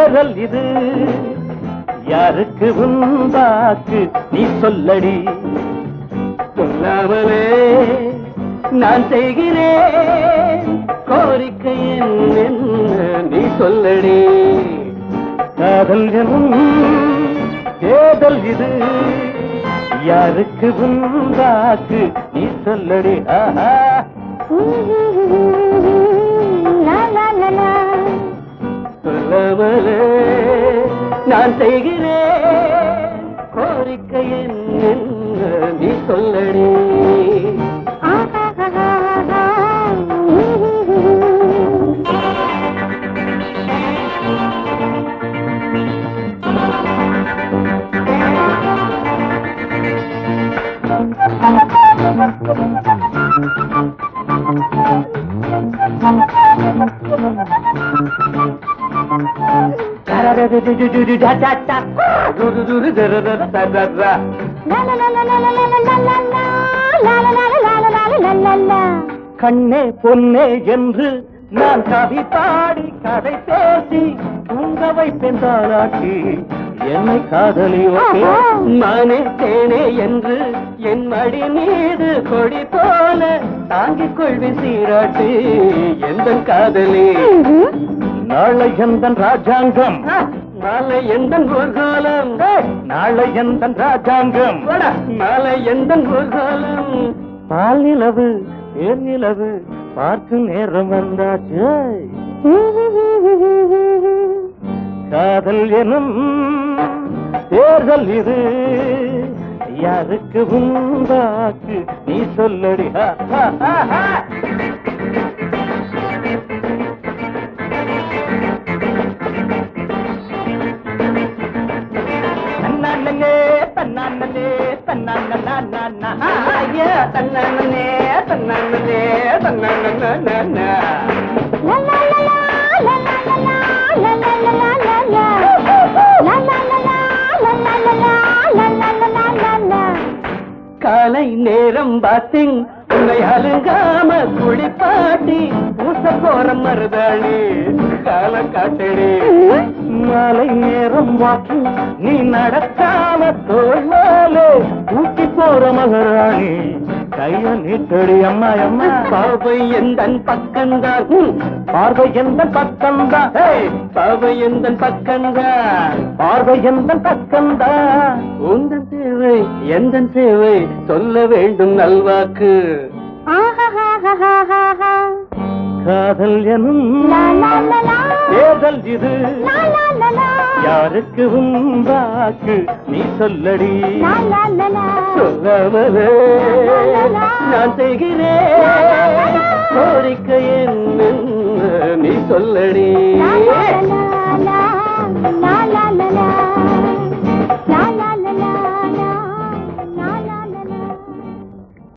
தேர்தல் இது யாருக்கு உண்டாக்கு நீ சொல்லடி சொல்லாமலே நான் செய்கிறேன் கோரிக்கை என்ன நீ சொல்லடி காதல் எனும் தேர்தல் இது யாருக்கு உண்டாக்கு நீ சொல்லடி ஆஹா லா லா லா லா சொல்லாமலே நான் செய்கிறேன் கோரிக்கை என்ன நீ சொல்லடி கண்ணே பொன்னே என்று நான் கவி பாடி கதை பேசி தூங்க வைப்பேன் தாராட்டி என்னை காதலி ஓகே மானே தேனே என்று என் மடி மீது கொடி போல தாங்கிக் கொள்வி சீராட்டி எந்த காதலி நாளை எந்தன் ராஜாங்கம் நாளை எந்தன் ஊர்காலம் நாளை எந்தன் ராஜாங்கம் நாளை எந்தன் ஊர்காலம் பால் நிலவு தேர் நிலவு பார்க்கும் நேரம் வந்தாச்சு காதல் எனும் தேர்தல் இது யாருக்கு உண்டாக்கு நீ சொல்லடி ஹா, ஹா, ஹா, ஹா. தன்னானே தன்னானே தன்னானே ஐயா தன்னானே தன்னானே தன்னானே காலை நேரம் பாத்திங் உன்னை அலுங்காம குளிப்பாட்டி பூச போற மருதாளி கால காட்டடி மாலை நேரம் வாக்கிங் நீ நடக்காம தோல் மேலே ஊட்டி போற மகராணி கைய நீட்டடி அம்மா அம்மா பாவை எந்தன் பக்கம்தான் ம், பார்வை எந்த பக்கம்தான் ஏய், பாவை எந்த பக்கம்தான் பார்வை எந்த பக்கம்தான் உந்தன் தேவை எந்த தேவை சொல்ல வேண்டும் நல்வாக்கு காதல் எனும் தேர்தல் இது யாருக்கு உண்டாக்கு நீ சொல்லடி சொல்லாமலே நான் செய்கிறேன் கோரிக்கை என்ன நீ சொல்லடி la la la la